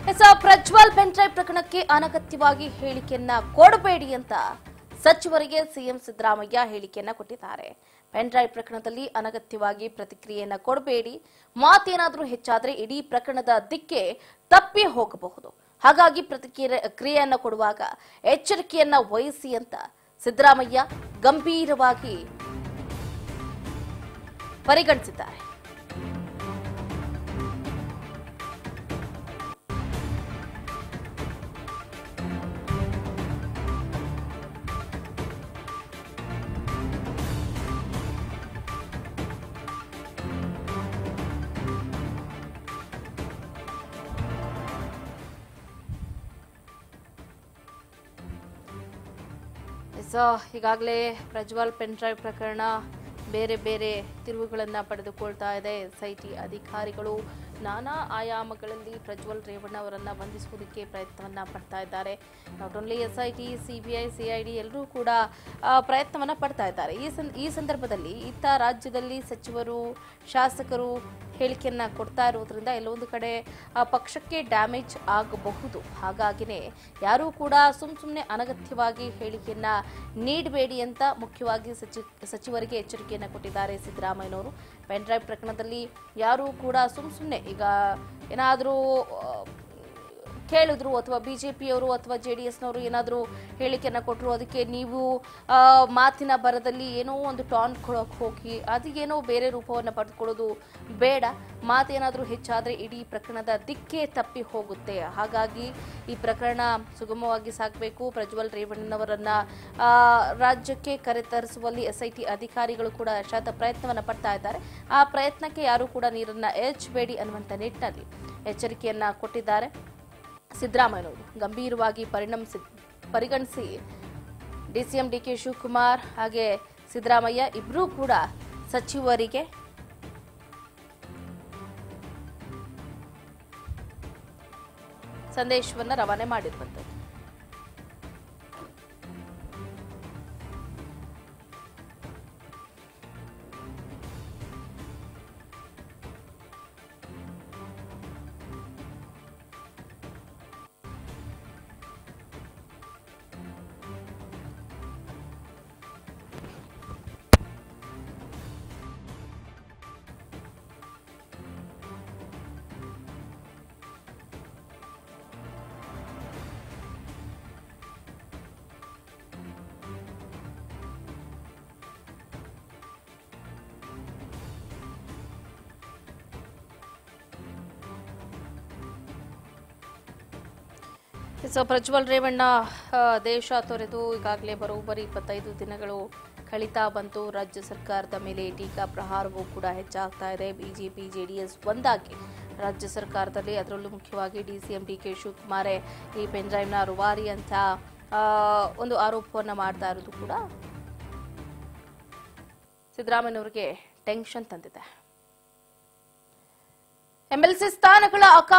S Prajwal pen drive ಪ್ರಕರಣಕ್ಕೆ ಅನಗತ್ಯವಾಗಿ ಹೇಳಿಕೆಯನ್ನ ಕೊಡಬೇಡಿ ಅಂತ ಸಚಿವರಿಗೆ ಸಿಎಂ ಸಿದ್ದರಾಮಯ್ಯ ಹೇಳಿಕೆಯನ್ನ ಕೊಟ್ಟಿದ್ದಾರೆ ಪೆನ್ಡ್ರೈವ್ ಪ್ರಕರಣದಲ್ಲಿ ಅನಗತ್ಯವಾಗಿ ಪ್ರತಿಕ್ರಿಯೆಯನ್ನ ಕೊಡಬೇಡಿ ಮಾತೇನಾದ್ರೂ ಹೆಚ್ಚಾದ್ರೆ ಇಡೀ ಪ್ರಕರಣದ ದಿಕ್ಕೆ ತಪ್ಪಿ ಹೋಗಬಹುದು ಹಾಗಾಗಿ ಪ್ರತಿಕ್ರಿಯೆ ಕ್ರಿಯೆಯನ್ನ ಕೊಡುವಾಗ ಎಚ್ಚರಿಕೆಯನ್ನ ವಹಿಸಿ ಅಂತ ಸಿದ್ದರಾಮಯ್ಯ ಗಂಭೀರವಾಗಿ ಪರಿಗಣಿಸಿದ್ದಾರೆ ಸೊ ಈಗಾಗಲೇ ಪ್ರಜ್ವಲ್ ಪೆನ್ಡ್ರೈವ್ ಪ್ರಕರಣ ಬೇರೆ ಬೇರೆ ತಿರುವುಗಳನ್ನು ಪಡೆದುಕೊಳ್ತಾ ಇದೆ ಎಸ್ ಐ ಟಿ ಅಧಿಕಾರಿಗಳು ನಾನಾ ಆಯಾಮಗಳಲ್ಲಿ ಪ್ರಜ್ವಲ್ ರೇವಣ್ಣ ಅವರನ್ನ ಬಂಧಿಸುವುದಕ್ಕೆ ಪ್ರಯತ್ನವನ್ನ ಪಡ್ತಾ ಇದ್ದಾರೆ not only S I T CBI CID ಎಲ್ಲರೂ ಕೂಡ ಆ, ಪ್ರಯತ್ನವನ್ನ ಪಡ್ತಾ ಇದ್ದಾರೆ ಈ ಸಂ ಈ ಸಂದರ್ಭದಲ್ಲಿ ಇತ್ತ ರಾಜ್ಯದಲ್ಲಿ ಸಚಿವರು ಶಾಸಕರು ಹೇಳಿಕೆಯನ್ನ ಕೊಡ್ತಾ ಇರೋದ್ರಿಂದ ಎಲ್ಲೊಂದು ಕಡೆ ಆ ಪಕ್ಷಕ್ಕೆ ಡ್ಯಾಮೇಜ್ ಆಗಬಹುದು ಹಾಗಾಗಿನೇ ಯಾರೂ ಕೂಡ ಸುಮ್ ಸುಮ್ಮನೆ ಅನಗತ್ಯವಾಗಿ ಹೇಳಿಕೆಯನ್ನ ನೀಡಬೇಡಿ ಅಂತ ಮುಖ್ಯವಾಗಿ ಸಚಿ ಸಚಿವರಿಗೆ ಎಚ್ಚರಿಕೆಯನ್ನ ಕೊಟ್ಟಿದ್ದಾರೆ ಸಿದ್ದರಾಮಯ್ಯನವರು ಪೆನ್ಡ್ರೈವ್ ಪ್ರಕರಣದಲ್ಲಿ ಯಾರೂ ಕೂಡ ಸುಮ್ ಸುಮ್ಮನೆ ಈಗ ಏನಾದರೂ ಕೇಳಿದ್ರು ಅಥವಾ ಬಿಜೆಪಿಯವರು ಅಥವಾ ಜೆ ಡಿ ಎಸ್ನವರು ಏನಾದರೂ ಹೇಳಿಕೆಯನ್ನ ಕೊಟ್ಟರು ಅದಕ್ಕೆ ನೀವು ಆ, ಮಾತಿನ ಬರದಲ್ಲಿ ಏನೋ ಒಂದು ಟಾನ್ ಕೊಡೋಕೆ ಹೋಗಿ ಅದು ಏನೋ ಬೇರೆ ರೂಪವನ್ನು ಪಡೆದುಕೊಳ್ಳೋದು ಬೇಡ ಮಾತೇನಾದರೂ ಹೆಚ್ಚಾದರೆ ಇಡೀ ಪ್ರಕರಣದ ದಿಕ್ಕೇ ತಪ್ಪಿ ಹೋಗುತ್ತೆ ಹಾಗಾಗಿ ಈ ಪ್ರಕರಣ ಸುಗಮವಾಗಿ ಸಾಗಬೇಕು ಪ್ರಜ್ವಲ್ ರೇವಣ್ಣನವರನ್ನ ಆ, ರಾಜ್ಯಕ್ಕೆ ಕರೆತರಿಸುವಲ್ಲಿ ಎಸ್ ಐ ಟಿ ಅಧಿಕಾರಿಗಳು ಕೂಡ ಶತ ಪ್ರಯತ್ನವನ್ನ ಪಡ್ತಾ ಇದ್ದಾರೆ ಆ ಪ್ರಯತ್ನಕ್ಕೆ ಯಾರೂ ಕೂಡ ನೀರನ್ನ ಏರ್ಚಬೇಡಿ ಅನ್ನುವಂಥ ನಿಟ್ಟಿನಲ್ಲಿ ಎಚ್ಚರಿಕೆಯನ್ನ ಕೊಟ್ಟಿದ್ದಾರೆ ಸಿದ್ದರಾಮಯ್ಯನವರು ಗಂಭೀರವಾಗಿ ಪರಿಣಮಿಸಿ ಪರಿಗಣಿಸಿ ಡಿಸಿಎಂ ಡಿಕೆ ಶಿವಕುಮಾರ್ ಹಾಗೆ ಸಿದ್ದರಾಮಯ್ಯ ಇಬ್ಬರೂ ಕೂಡ ಸಚಿವರಿಗೆ ಸಂದೇಶವನ್ನ ರವಾನೆ ಮಾಡಿರುವಂಥದ್ದು ಸೊ ಪ್ರಜ್ವಲ್ ರೇವಣ್ಣ ಆ, ದೇಶ ತೊರೆದು ಈಗಾಗಲೇ ಬರೋಬ್ಬರಿ ಇಪ್ಪತ್ತೈದು ದಿನಗಳು ಕಳೀತಾ ಬಂತು ರಾಜ್ಯ ಸರ್ಕಾರದ ಮೇಲೆ ಟೀಕಾ ಪ್ರಹಾರವೂ ಕೂಡ ಹೆಚ್ಚಾಗ್ತಾ ಇದೆ ಬಿಜೆಪಿ ಜೆಡಿಎಸ್ ಒಂದಾಗಿ ರಾಜ್ಯ ಸರ್ಕಾರದಲ್ಲಿ ಅದರಲ್ಲೂ ಮುಖ್ಯವಾಗಿ ಡಿಸಿಎಂ ಡಿ ಕೆ ಶಿವಕುಮಾರೇ ಈ ಪೆನ್ಡ್ರೈವ್ನ ರುವಾರಿ ಅಂತ ಆ, ಒಂದು ಆರೋಪವನ್ನು ಮಾಡ್ತಾ ಇರೋದು ಕೂಡ ಸಿದ್ದರಾಮಯ್ಯನವರಿಗೆ ಟೆನ್ಷನ್ ತಂದಿದೆ ಎಂಎಲ್ಸಿ ಸ್ಥಾನಗಳ ಆಕಾಂಕ್ಷಿ